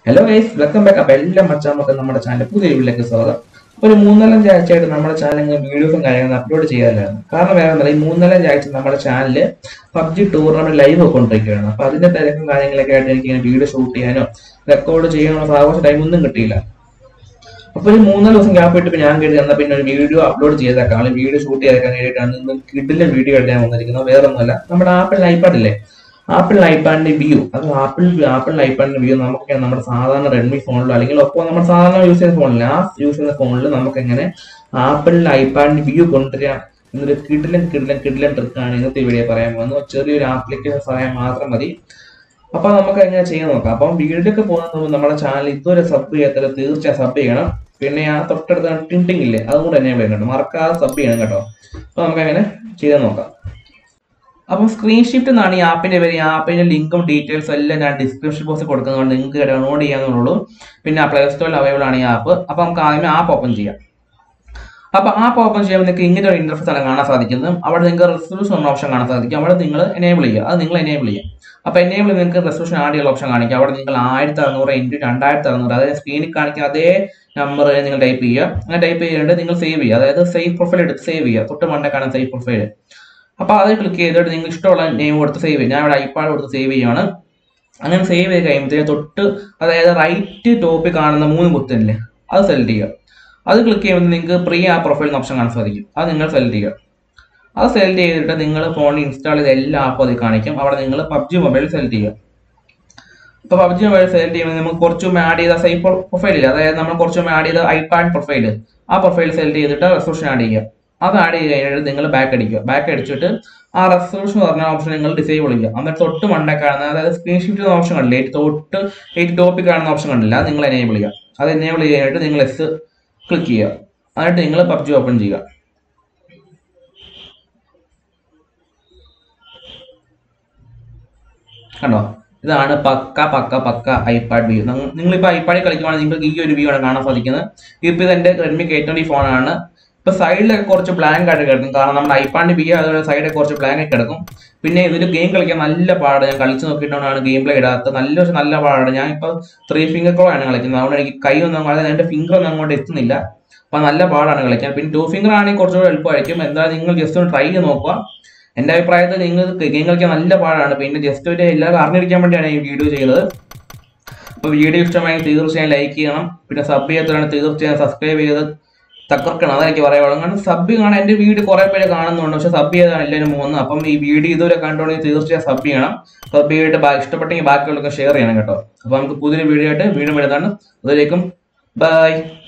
hello guys welcome back അപ്പൊ എല്ലാം മച്ചാമൊക്കെ നമ്മുടെ ചാനൽ പുതിയ വീട്ടിലേക്ക് സ്വാഗതം അപ്പൊ ഒരു മൂന്നാലഞ്ച് ആഴ്ചയായിട്ട് നമ്മുടെ ചാനൽ വീഡിയോസും കാര്യങ്ങളും അപ്ലോഡ് ചെയ്യാറില്ലായിരുന്നു കാരണം വേറെ ഒന്നുമില്ല ഈ മൂന്നാലഞ്ച് ആഴ്ച നമ്മുടെ ചാനല് പബ്ജി ടൂർണമെന്റ് ലൈവ് പോയിക്കൊണ്ടിരിക്കുകയാണ് അപ്പൊ അതിന്റെ തിരക്കും കാര്യങ്ങളൊക്കെ ആയിട്ട് എനിക്ക് ഇങ്ങനെ വീഡിയോ ഷൂട്ട് ചെയ്യാനോ റെക്കോർഡ് ചെയ്യാനോ സാവകാശ ടൈം ഒന്നും കിട്ടിയില്ല അപ്പൊ ഒരു മൂന്നാല് ദിവസം ഗ്യാപ്പ് ഇട്ട് ഞാൻ കരുതി എന്നാ പിന്നെ ഒരു വീഡിയോ അപ്ലോഡ് ചെയ്തേക്കാം അല്ലെങ്കിൽ വീഡിയോ ഷൂട്ട് ചെയ്തേക്കാൻ വേണ്ടിയിട്ടാണ് ഇന്ന് കിഡിലെ വീഡിയോ എടുക്കാൻ വന്നിരിക്കുന്നത് വേറെ ഒന്നുമല്ല നമ്മുടെ ആപ്പിൾ ഐപാഡ് ഇല്ലേ ആപ്പിൾ ഐപാഡിന്റെ വ്യൂ അത് ആപ്പിൾ ആപ്പിൾ ഐപാഡിന്റെ വ്യൂ നമുക്ക് നമ്മുടെ സാധാരണ റെഡ്മി ഫോണിലോ അല്ലെങ്കിൽ ഒപ്പം നമ്മൾ സാധാരണ യൂസ് ചെയ്യുന്ന ഫോണിൽ ആ യൂസ് ചെയ്യുന്ന ഫോണിൽ നമുക്ക് എങ്ങനെ ആപ്പിൾ ഐപാഡിന്റെ വ്യൂ കൊണ്ടുവരാം എന്നൊരു കിഡിലൻ കിഡിലൻ കിഡിലൻ ട്രിക്കാണ് ഇന്നത്തെ വീഡിയോ പറയാൻ പോകുന്നത് ചെറിയൊരു ആപ്ലിക്കേഷൻ സഹായം മാത്രം മതി അപ്പൊ നമുക്ക് എങ്ങനെ ചെയ്യാൻ നോക്കാം അപ്പം വീഡിയോക്ക് പോകുന്ന മുമ്പ് നമ്മുടെ ചാനൽ ഇതുവരെ സബ് ചെയ്യാത്തത് തീർച്ചയായും സബ് ചെയ്യണം പിന്നെ ആ തൊട്ടടുത്ത ടിൻറ്റിങ് ഇല്ലേ അതും കൂടെ എന്നെ വേണം മറക്കാതെ സബ് ചെയ്യണം കേട്ടോ അപ്പൊ നമുക്ക് എങ്ങനെ ചെയ്ത് നോക്കാം അപ്പം സ്ക്രീൻഷിപ്പ് എന്നാണ് ഈ ആപ്പിന്റെ പേര് ഈ ആപ്പിന്റെ ലിങ്കും ഡീറ്റെയിൽസും എല്ലാം ഞാൻ ഡിസ്ക്രിപ്ഷൻ ബോക്സിൽ കൊടുക്കുന്നതുകൊണ്ട് നിങ്ങൾക്ക് ഡൗൺലോഡ് ചെയ്യാന്നുള്ളൂ പിന്നെ പ്ലേ സ്റ്റോറിൽ അവൈലബിൾ ആണ് ഈ ആപ്പ് അപ്പൊ നമുക്ക് ആദ്യമേ ആപ്പ് ഓപ്പൺ ചെയ്യാം അപ്പൊ ആപ്പ് ഓപ്പൺ ചെയ്യുമ്പോൾ നിങ്ങൾക്ക് ഇങ്ങനെ ഒരു ഇന്റർഫേസ് ആണ് കാണാൻ സാധിക്കുന്നത് അവിടെ നിങ്ങൾക്ക് റെസൊല്യൂഷൻ എന്ന ഓപ്ഷൻ കാണാൻ സാധിക്കും അവിടെ നിങ്ങൾ എനേബിൾ ചെയ്യുക അത് നിങ്ങൾ എനേബിൾ ചെയ്യുക അപ്പൊ എനേബിൾ നിങ്ങൾക്ക് റെസൊല്യൂഷൻ ആഡ് ചെയ്യാൻ ഓപ്ഷൻ കാണിക്കും അവിടെ നിങ്ങൾ ആയിരത്തി അറുന്നൂറ് ഇൻറ്റു രണ്ടായിരത്തി അറുന്നൂറ് അതായത് സ്ക്രീനിൽ കാണിക്കുന്ന അതേ നമ്പർ നിങ്ങൾ ടൈപ്പ് ചെയ്യുക അങ്ങനെ ടൈപ്പ് ചെയ്തിട്ട് നിങ്ങൾ സേവ് ചെയ്യുക അതായത് സേവ് പ്രൊഫൈൽ എടുത്ത് സേവ് ചെയ്യുക തൊട്ട് മണ്ടേ കാണാൻ സേവ് പ്രൊഫൈൽ അപ്പൊ അത് ക്ലിക്ക് ചെയ്തിട്ട് നിങ്ങൾ ഇഷ്ടമുള്ള നെയിം കൊടുത്ത് സേവ് ചെയ്യും ഞാൻ ഇവിടെ ഐപാഡ് കൊടുത്ത് സേവ് ചെയ്യുകയാണ് അങ്ങനെ സേവ് ചെയ്ത് കഴിയുമ്പോഴത്തേക്ക് തൊട്ട് അതായത് റൈറ്റ് ടോപ്പിൽ കാണുന്ന മൂന്ന് കുത്തല്ലേ അത് സെലക്ട് ചെയ്യുക അത് ക്ലിക്ക് ചെയ്യുമ്പോൾ നിങ്ങൾക്ക് പ്രീ ആ പ്രൊഫൈൽ ഓപ്ഷൻ കാണാൻ സാധിക്കും അത് നിങ്ങൾ സെലക്ട് ചെയ്യുക അത് സെലക്ട് ചെയ്തിട്ട് നിങ്ങൾ ഫോണിൽ ഇൻസ്റ്റാൾ ചെയ്ത എല്ലാ ആപ്പും അത് കാണിക്കും അവിടെ നിങ്ങൾ പബ്ജി മൊബൈൽ സെലക്ട് ചെയ്യുക ഇപ്പൊ പബ്ജി മൊബൈൽ സെലക്ട് ചെയ്യുമ്പോൾ നമുക്ക് കുറച്ചും ആഡ് ചെയ്ത സൈ പ്രൊഫൈൽ ഇല്ല അതായത് നമ്മൾ കുറച്ചും ആഡ് ചെയ്ത ഐപാഡ് പ്രൊഫൈൽ ആ പ്രൊഫൈൽ സെലക്ട് ചെയ്തിട്ട് റെസൊല്യൂഷൻ ആഡ് ചെയ്യുക അത് ആഡ് ചെയ്ത് കഴിഞ്ഞിട്ട് നിങ്ങൾ ബാക്ക് അടിക്കുക ബാക്ക് അടിച്ചിട്ട് ആ റെസൊല്യൂഷൻ പറഞ്ഞ ഓപ്ഷൻ നിങ്ങൾ ഡിസേബിൾ ചെയ്യുക എന്നിട്ട് തൊട്ട് മണ്ടേ കാണുന്ന അതായത് സ്ക്രീൻഷീറ്റ് ഓപ്ഷൻ കണ്ടില്ല തൊട്ട് ഏറ്റവും ടോപ്പിൽ കാണുന്ന ഓപ്ഷൻ കണ്ടില്ല അത് നിങ്ങൾ എനേബിൾ ചെയ്യുക അത് എനേബിൾ ചെയ്യാനായിട്ട് നിങ്ങൾ എസ് ക്ലിക്ക് ചെയ്യുക എന്നിട്ട് നിങ്ങൾ പബ്ജി ഓപ്പൺ ചെയ്യുക കണ്ടോ ഇതാണ് പക്ക പക്ക പക്ക ഐപാഡ് വ്യൂ നിങ്ങളിപ്പോൾ ഐപാഡിൽ കളിക്കുവാണെങ്കിൽ നിങ്ങൾക്ക് ഈ ഒരു വ്യൂ ആണ് കാണാൻ സാധിക്കുന്നത് ഇപ്പൊ ഇത് എന്റെ റെഡ്മി കെ ട്വന്റി ഫോണാണ് ഇപ്പൊ സൈഡിലൊക്കെ കുറച്ച് ബ്ലാങ്ക് ആയിട്ട് കിടക്കും കാരണം നമ്മുടെ ഐപാഡിന്റെ വ്യൂ അതുപോലെ സൈഡിൽ കുറച്ച് ബ്ലാങ്ക് ആയിട്ട് കിടക്കും പിന്നെ ഇതിൽ ഗെയിം കളിക്കാൻ നല്ല പാട് ഞാൻ കളിച്ച് നോക്കിയിട്ടാണ് ഗെയിം പ്ലേ ഇടാത്തത് നല്ല നല്ല പാടാണ് ഞാൻ ഇപ്പൊ ത്രീ ഫിംഗർ കോളാണ് കളിക്കുന്നത് അതുകൊണ്ട് എനിക്ക് കൈ ഒന്നും അതായത് എന്റെ ഫിംഗർ ഒന്നും അങ്ങോട്ട് എത്തുന്നില്ല അപ്പൊ നല്ല പാടാണ് കളിക്കാൻ പിന്നെ ടു ഫിംഗർ ആണെങ്കിൽ കുറച്ചുകൂടെ എളുപ്പമായിരിക്കും എന്തായാലും നിങ്ങൾ ജസ്റ്റ് ഒന്ന് ട്രൈ ചെയ്ത് നോക്കുക എന്റെ അഭിപ്രായത്തിൽ നിങ്ങൾ ഗെയിം കളിക്കാൻ നല്ല പാടാണ് പിന്നെ ജസ്റ്റ് ഒരു എല്ലാവരും അറിഞ്ഞിരിക്കാൻ വേണ്ടിയാണ് ഈ വീഡിയോ ചെയ്തത് അപ്പോൾ വീഡിയോ ഇഷ്ടമായി തീർച്ചയായും ലൈക്ക് ചെയ്യണം പിന്നെ സബ് ചെയ്യാത്തവരാണ് തീർച്ചയായും സബ്സ്ക്രൈബ് ചെയ്ത് തകർക്കണം അതെനിക്ക് പറയാനുള്ളൂ കാരണം സബ് കാണാൻ എന്റെ വീഡിയോ കുറെ പേര് കാണുന്നുണ്ട് പക്ഷെ സബ് ചെയ്താണ് എല്ലാവരും പോകുന്നത് അപ്പം ഈ വീഡിയോ ഇതുവരെ കണ്ടുകൊണ്ടെങ്കിൽ തീർച്ചയായും സബ് ചെയ്യണം സബ് ചെയ്തിട്ട് ബാ- ഇഷ്ടപ്പെട്ടെങ്കിൽ ബാക്കിയുള്ളവർക്ക് ഷെയർ ചെയ്യണം കേട്ടോ അപ്പൊ നമുക്ക് പുതിയൊരു വീഡിയോ ആയിട്ട് വീണ്ടും വരുന്നതാണ് അതിലേക്കും ബൈ